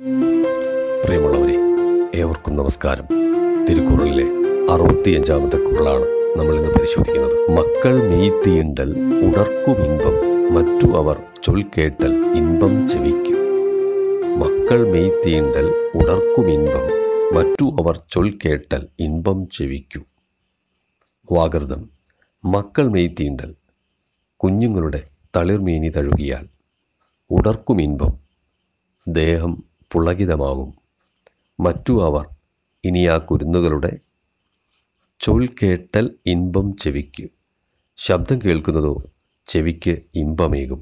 പ്രിയമുള്ളവരെ ഏവർക്കും നമസ്കാരം തിരുക്കുറളിലെ അറുപത്തിയഞ്ചാമത്തെ കുറളാണ് നമ്മൾ ഇന്ന് പരിശോധിക്കുന്നത് മക്കൾ മെയ്തീണ്ടൽ ഉടർക്കും ഇൻപം മറ്റു അവർ ചൊൽ കേട്ടൽ ഇൻപം ചെവിക്കും മക്കൾ മെയ്തീണ്ടൽ ഉടർക്കും ഇൻപം മറ്റു അവർ ചൊൽ കേട്ടൽ ഇൻപം ചെവിക്കും വാകൃതം മക്കൾ മെയ്തീണ്ടൽ കുഞ്ഞുങ്ങളുടെ തളിർമീനി തഴുകിയാൽ ഉടർക്കും ഇൻപം ദേഹം പുളകിതമാകും മറ്റു അവർ ഇനി ആ കുരുന്നുകളുടെ ചൊൽ കേട്ടൽ ഇൻപം ചെവിക്ക് ശബ്ദം കേൾക്കുന്നതോ ചെവിക്ക് ഇമ്പമേകും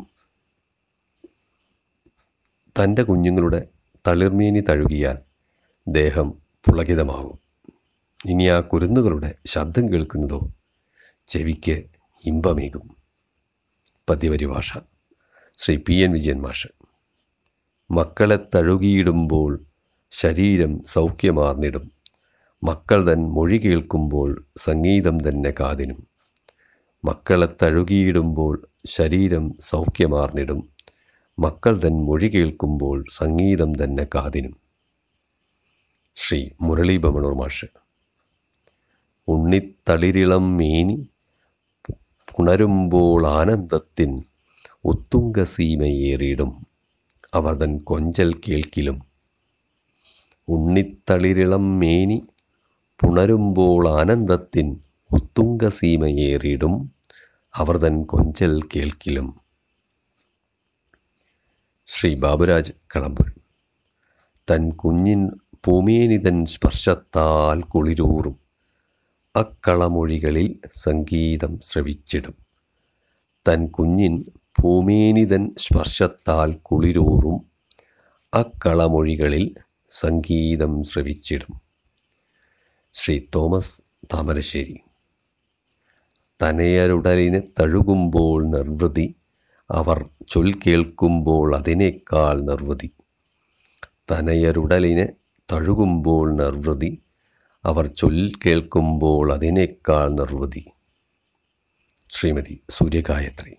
തൻ്റെ കുഞ്ഞുങ്ങളുടെ തളിർമീനി തഴുകിയാൽ ദേഹം പുളകിതമാകും ഇനി ആ കുരുന്നുകളുടെ ശബ്ദം കേൾക്കുന്നതോ ചെവിക്ക് ഇമ്പമേകും പദ്യപരിഭാഷ ശ്രീ പി എൻ വിജയൻ മാഷ് മക്കളെ തഴുകിയിടുമ്പോൾ ശരീരം സൗഖ്യമാർന്നിടും മക്കൾ തൻ മൊഴി കേൾക്കുമ്പോൾ സംഗീതം തന്നെ കാതിനും മക്കളെ തഴുകിയിടുമ്പോൾ ശരീരം സൗഖ്യമാർന്നിടും മക്കൾ തൻ മൊഴി കേൾക്കുമ്പോൾ സംഗീതം തന്നെ കാതിനും ശ്രീ മുരളി ബമണൂർ മാഷ് ഉണ്ണിത്തളിരിളം മേനി ഉണരുമ്പോൾ ആനന്ദത്തിൻ ഉത്തുംഗസീമയേറിയിടും അവർ തൻ കൊഞ്ചൽ കേൾക്കിലും ഉണ്ണിത്തളിരിളം മേനി പുണരുമ്പോൾ ആനന്ദത്തിൻ ഉത്തുംഗസീമയേറിയിടും അവർ തൻ കൊഞ്ചൽ കേൾക്കിലും ശ്രീ ബാബുരാജ് കളമ്പൂർ തൻ കുഞ്ഞിൻ പൂമേനിതൻ സ്പർശത്താൽ കുളിരൂറും അക്കളമൊഴികളിൽ സംഗീതം ശ്രവിച്ചിടും തൻ കുഞ്ഞിൻ ഭൂമേനിതൻ സ്പർശത്താൽ കുളിരൂറും അക്കളമൊഴികളിൽ സംഗീതം ശ്രവിച്ചിടും ശ്രീ തോമസ് താമരശ്ശേരി തനയരുടലിനെ തഴുകുമ്പോൾ നിർവൃതി അവർ ചൊൽ കേൾക്കുമ്പോൾ അതിനേക്കാൾ നിർവൃതി തനയരുടലിനെ തഴുകുമ്പോൾ നിർവൃതി അവർ ചൊൽ കേൾക്കുമ്പോൾ അതിനേക്കാൾ നിർവൃതി ശ്രീമതി സൂര്യഗായത്രി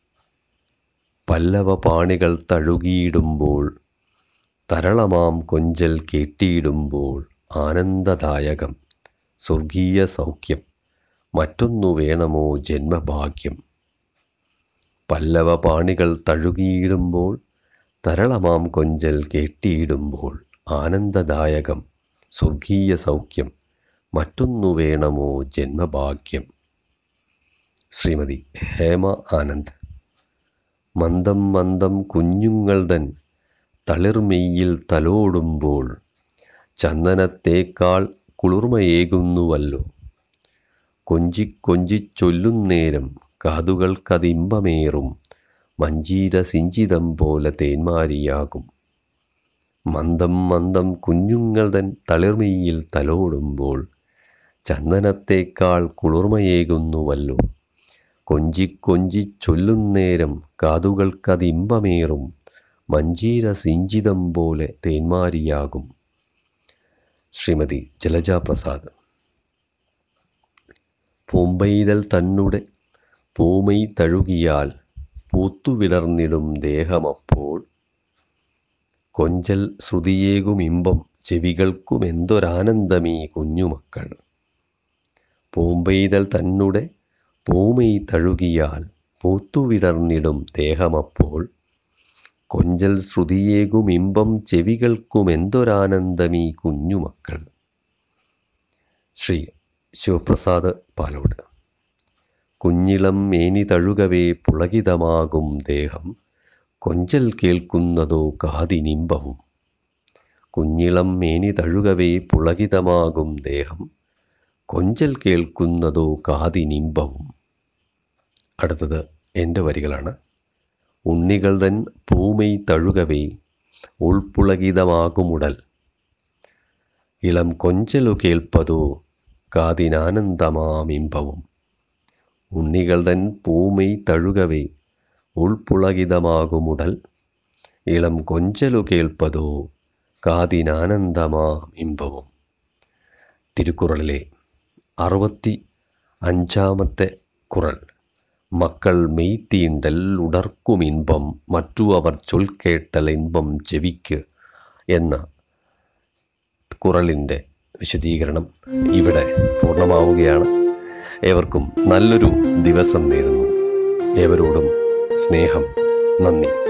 പല്ലവ പാണികൾ തഴുകിയിടുമ്പോൾ തരളമാം കൊഞ്ചൽ കേട്ടിയിടുമ്പോൾ ആനന്ദദായകം സ്വർഗീയ സൗഖ്യം മറ്റൊന്നു വേണമോ ജന്മഭാഗ്യം പല്ലവ പാണികൾ തഴുകിയിടുമ്പോൾ തരളമാം കൊഞ്ചൽ കേട്ടിയിടുമ്പോൾ ആനന്ദദായകം സ്വർഗീയ സൗഖ്യം മറ്റൊന്നു വേണമോ ജന്മഭാഗ്യം ശ്രീമതി ഹേമ ആനന്ദ് മന്ദം മന്ദം കുഞ്ഞുങ്ങൾ തൻ തളിർമെയ്യിൽ തലോടുമ്പോൾ ചന്ദനത്തേക്കാൾ കുളിർമയേകുന്നുവല്ലോ കൊഞ്ചി കൊഞ്ചി ചൊല്ലുന്നേരം കാതുകൾക്കതിമ്പമേറും മഞ്ചീര സിഞ്ചിതം പോലെ തേന്മാരിയാകും മന്ദം മന്ദം കുഞ്ഞുങ്ങൾ തൻ തളിർമെയ്യിൽ തലോടുമ്പോൾ ചന്ദനത്തേക്കാൾ കുളിർമയേകുന്നുവല്ലോ കൊഞ്ചി കൊഞ്ചി ചൊല്ലുന്നേരം കാതുകൾക്കതിമ്പമേറും മഞ്ചീര സിഞ്ചിതം പോലെ തേന്മാരിയാകും ശ്രീമതി ജലജ പ്രസാദ് പൂമ്പെയ്തൽ തന്നുടെ പൂമൈ തഴുകിയാൽ പൂത്തുവിടർന്നിടും ദേഹമപ്പോൾ കൊഞ്ചൽ ശ്രുതിയേകുമിമ്പം ചെവികൾക്കുമെന്തൊരാനന്ദമീ കുഞ്ഞുമക്കൾ പൂമ്പെയ്തൽ തന്നുടെ പൂമൈ തഴുകിയാൽ പൂത്തുവിടർന്നിടും ദേഹമപ്പോൾ കൊഞ്ചൽ ശ്രുതിയേകുമിമ്പം ചെവികൾക്കുമെന്തൊരാനന്ദമീ കുഞ്ഞുമക്കൾ ശ്രീ ശിവപ്രസാദ് പാലോട് കുഞ്ഞിളം മേനി തഴുകവേ പുളകിതമാകും ദേഹം കൊഞ്ചൽ കേൾക്കുന്നതോ കാതിനിമ്പവും കുഞ്ഞിളം മേനി തഴുകവേ പുളകിതമാകും ദേഹം കൊഞ്ചൽ കേൾക്കുന്നതോ കാതിനിമ്പവും അടുത്തത് എൻ്റെ വരികളാണ് ഉണ്ണികൾ തൻ പൂമൈ തഴുകവേ ഉൾപ്പുളകിതമാകുമുടൽ ഇളം കൊഞ്ചലു കേൾപ്പതോ കാതിനാനന്ദമാമിമ്പവും ഉണ്ണികൾ തൻ പൂമൈ തഴുകവേ ഉൾപ്പുളകിതമാകുമുടൽ ഇളം കൊഞ്ചലു കേൾപ്പതോ കാതിനാനന്ദമാമിമ്പവും തിരുക്കുറളിലെ അറുപത്തി അഞ്ചാമത്തെ കുറൾ മക്കൾ മെയ്തീണ്ടൽ ഉടർക്കുമിൻപം മറ്റു അവർ ചൊൽ കേട്ടൽ ഇൻപം ചെവിക്ക് എന്ന കുറളിൻ്റെ വിശദീകരണം ഇവിടെ പൂർണ്ണമാവുകയാണ് ഏവർക്കും നല്ലൊരു ദിവസം നേരുന്നു ഏവരോടും സ്നേഹം നന്ദി